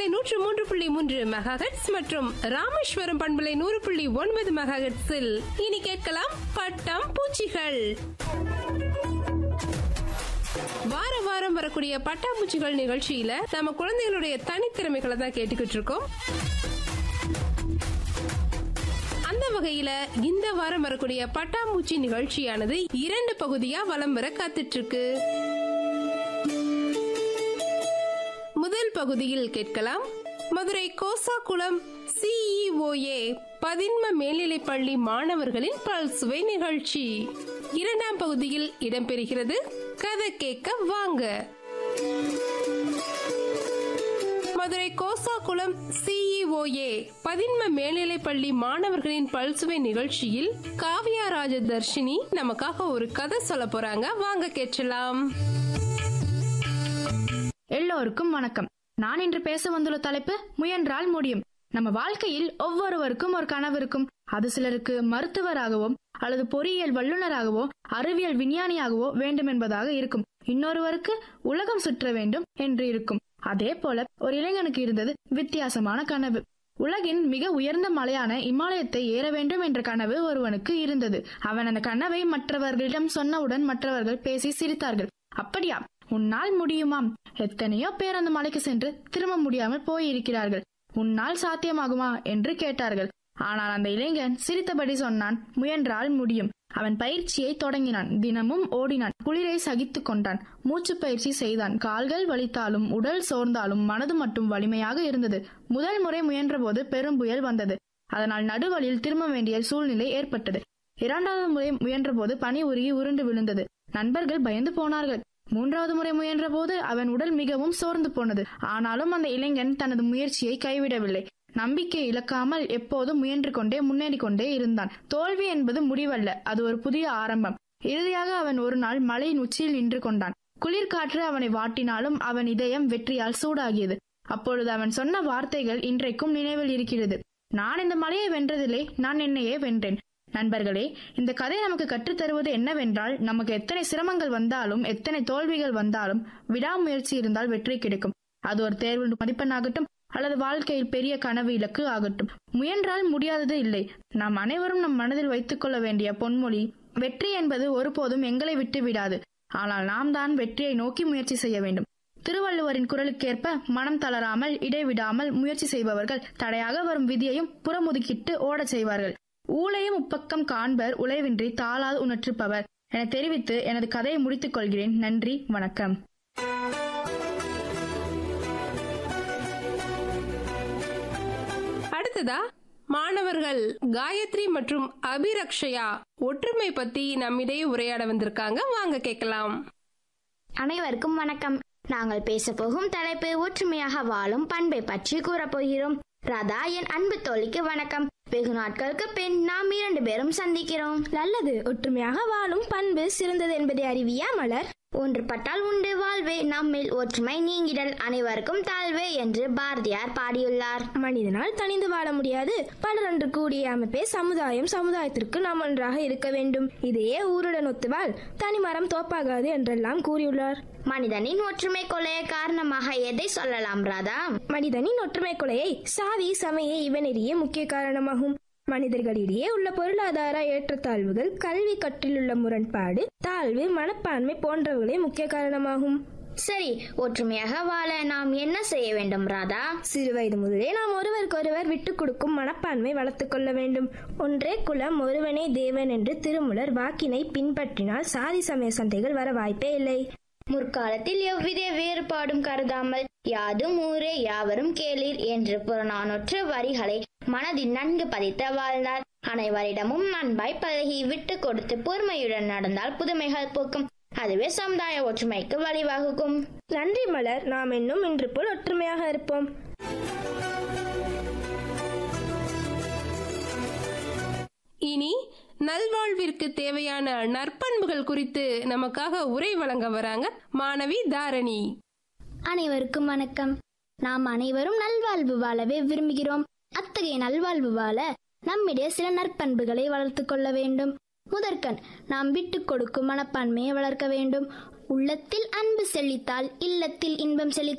பண்பலை நூற்று மூன்று புள்ளி மூன்று மெகாஹெட்ஸ் மற்றும் ராமேஸ்வரம் பண்பலை நூறு புள்ளி ஒன்பது மெகாஹெட்ஸில் இனி கேட்கலாம் பட்டம் பூச்சிகள் வார வாரம் வரக்கூடிய பட்டாம்பூச்சிகள் நிகழ்ச்சியில நம்ம குழந்தைகளுடைய தனித்திறமைகளை தான் கேட்டுக்கிட்டு இருக்கோம் அந்த வகையில இந்த வாரம் வரக்கூடிய பட்டாம்பூச்சி நிகழ்ச்சியானது இரண்டு பகுதியா வலம் வர காத்துட்டு இருக்கு முதல் பகுதியில் கேட்கலாம் மதுரை கோசாகுளம் சிஇஓஏ பதின்ம மேல்நிலைப்பள்ளி மாணவர்களின் பல்சுவை நிகழ்ச்சி இரண்டாம் பகுதியில் இடம்பெறுகிறது கதை கேட்க வாங்க மதுரை கோசாகுளம் சிஇஓஏ பதின்ம மேல்நிலைப்பள்ளி மாணவர்களின் பல்சுவை நிகழ்ச்சியில் காவியா ராஜதர்ஷினி நமக்காக ஒரு கதை சொல்ல போறாங்க வாங்க கேட்கலாம் எல்லோருக்கும் வணக்கம் நான் இன்று பேச வந்துள்ள தலைப்பு முயன்றால் முடியும் நம்ம வாழ்க்கையில் ஒவ்வொருவருக்கும் ஒரு கனவு இருக்கும் அது சிலருக்கு மருத்துவராகவோ அல்லது பொறியியல் வல்லுநராகவோ அறிவியல் விஞ்ஞானியாகவோ வேண்டும் என்பதாக இருக்கும் இன்னொருவருக்கு உலகம் சுற்ற வேண்டும் என்று இருக்கும் அதே போல ஒரு இளைஞனுக்கு இருந்தது வித்தியாசமான கனவு உலகின் மிக உயர்ந்த மலையான இமாலயத்தை ஏற வேண்டும் என்ற கனவு ஒருவனுக்கு இருந்தது அவன் அந்த கனவை மற்றவர்களிடம் சொன்னவுடன் மற்றவர்கள் பேசி சிரித்தார்கள் அப்படியா உன்னால் முடியுமாம் எத்தனையோ பேர் அந்த மலைக்கு சென்று திரும்ப முடியாமல் போயிருக்கிறார்கள் உன்னால் சாத்தியமாகுமா என்று கேட்டார்கள் ஆனால் அந்த இளைஞன் சிரித்தபடி சொன்னான் முயன்றால் முடியும் அவன் பயிற்சியை தொடங்கினான் தினமும் ஓடினான் குளிரை சகித்துக் கொண்டான் மூச்சு பயிற்சி செய்தான் கால்கள் வலித்தாலும் உடல் சோர்ந்தாலும் மனது மட்டும் வலிமையாக இருந்தது முதல் முறை முயன்றபோது பெரும் புயல் வந்தது அதனால் நடுவழியில் திரும்ப வேண்டிய சூழ்நிலை ஏற்பட்டது இரண்டாவது முறை முயன்றபோது பனி உருகி உருண்டு விழுந்தது நண்பர்கள் பயந்து போனார்கள் மூன்றாவது முறை முயன்றபோது அவன் உடல் மிகவும் சோர்ந்து போனது ஆனாலும் அந்த இளைஞன் தனது முயற்சியை கைவிடவில்லை நம்பிக்கை இழக்காமல் எப்போதும் முயன்று கொண்டே முன்னேறி கொண்டே இருந்தான் தோல்வி என்பது முடிவல்ல அது ஒரு புதிய ஆரம்பம் இறுதியாக அவன் ஒரு நாள் மலையின் உச்சியில் நின்று கொண்டான் குளிர்காற்று அவனை வாட்டினாலும் அவன் இதயம் வெற்றியால் சூடாகியது அப்பொழுது அவன் சொன்ன வார்த்தைகள் இன்றைக்கும் நினைவில் இருக்கிறது நான் இந்த மலையை வென்றதில்லை நான் என்னையே வென்றேன் நண்பர்களே இந்த கதை நமக்கு கற்றுத் தருவது என்னவென்றால் நமக்கு எத்தனை சிரமங்கள் வந்தாலும் எத்தனை தோல்விகள் வந்தாலும் விடாமுயற்சி இருந்தால் வெற்றி கிடைக்கும் அது ஒரு தேர்வு மதிப்பெண்ணாகட்டும் அல்லது வாழ்க்கையில் பெரிய கனவு இலக்கு ஆகட்டும் முயன்றால் முடியாதது இல்லை நாம் அனைவரும் நம் மனதில் வைத்துக் கொள்ள வேண்டிய பொன்மொழி வெற்றி என்பது ஒருபோதும் எங்களை விட்டு விடாது ஆனால் நாம் தான் வெற்றியை நோக்கி முயற்சி செய்ய வேண்டும் திருவள்ளுவரின் குரலுக்கேற்ப மனம் தளராமல் இடைவிடாமல் முயற்சி செய்பவர்கள் தடையாக வரும் விதியையும் புறமுதுக்கிட்டு ஓடச் செய்வார்கள் ஊழையும் உப்பக்கம் காண்பர் உழைவின்றி தாளாது உணற்றுப்பவர் என தெரிவித்து எனது கதையை முடித்துக் கொள்கிறேன் நன்றி வணக்கம் அடுத்ததா மாணவர்கள் காயத்ரி மற்றும் அபிரக்ஷயா ஒற்றுமை பத்தி நம்மிடையே உரையாட வந்திருக்காங்க வாங்க கேட்கலாம் அனைவருக்கும் வணக்கம் நாங்கள் பேச போகும் தலைப்பு ஒற்றுமையாக வாழும் பண்பை பற்றி கூறப்போகிறோம் ராதா என் அன்பு தோழிக்கு வணக்கம் வெகு நாட்களுக்கு பின் நாம் இரண்டு பேரும் சந்திக்கிறோம் நல்லது ஒற்றுமையாக வாழும் பண்பு சிறந்தது என்பதை அறிவியா மலர் ஒன்றுபட்டால் உண்டு வாழ்வே நம்மில் ஒற்றுமை நீங்கிடல் அனைவருக்கும் தாழ்வே என்று பாரதியார் பாடியுள்ளார் மனிதனால் தனிந்து வாழ முடியாது பலரன்று கூடிய அமைப்பே சமுதாயம் சமுதாயத்திற்கு நாம் ஒன்றாக இருக்க வேண்டும் இதையே ஊருடன் ஒத்துவாள் தனிமரம் தோப்பாகாது என்றெல்லாம் கூறியுள்ளார் மனிதனின் ஒற்றுமை கொலைய காரணமாக எதை சொல்லலாம் ராதா மனிதனின் ஒற்றுமை கொலையை சாதி சமய இவனெறிய முக்கிய காரணமாகும் மனிதர்களிடையே உள்ள பொருளாதார ஏற்றத்தாழ்வுகள் கல்வி கற்றிலுள்ள முரண்பாடு தாழ்வு மனப்பான்மை போன்றவைகளே முக்கிய காரணமாகும் சரி ஒற்றுமையாக வாழ நாம் என்ன செய்ய வேண்டும் ராதா சிறு வயது முதலே நாம் ஒருவருக்கொருவர் விட்டுக் கொடுக்கும் மனப்பான்மை வளர்த்துக் கொள்ள வேண்டும் ஒன்றே குலம் ஒருவனே தேவன் என்று திருமுலர் வாக்கினை பின்பற்றினால் சாதி சமய சண்டைகள் வர வாய்ப்பே இல்லை முற்காலத்தில் எவ்வித வேறுபாடும் கருதாமல் யாதும் ஊரே யாவரும் கேளீர் என்று புறநானூற்று வரிகளை மனதில் நன்கு பதித்த வாழ்ந்தார் அனைவரிடமும் அன்பாய் பழகி விட்டு கொடுத்து பொறுமையுடன் நடந்தால் புதுமைகள் போக்கும் அதுவே சமுதாய ஒற்றுமைக்கு வழிவகுக்கும் நன்றி மலர் நாம் இன்னும் இன்று போல் ஒற்றுமையாக இருப்போம் இனி நல்வாழ்விற்கு தேவையான நற்பண்புகள் குறித்து நமக்காக உரை வழங்க வராங்க மாணவி தாரணி அனைவருக்கும் வணக்கம் நாம் அனைவரும் நல்வாழ்வு வாழவே விரும்புகிறோம் அத்தகைய நல்வாழ்வு வாழ நம்மிடையே சில நற்பண்புகளை வளர்த்துக் கொள்ள வேண்டும் முதற்கண் நாம் விட்டுக் கொடுக்கும் மனப்பான்மையை வளர்க்க வேண்டும் உள்ளத்தில் அன்பு செழித்தால் இல்லத்தில் இன்பம் செழிக்கும்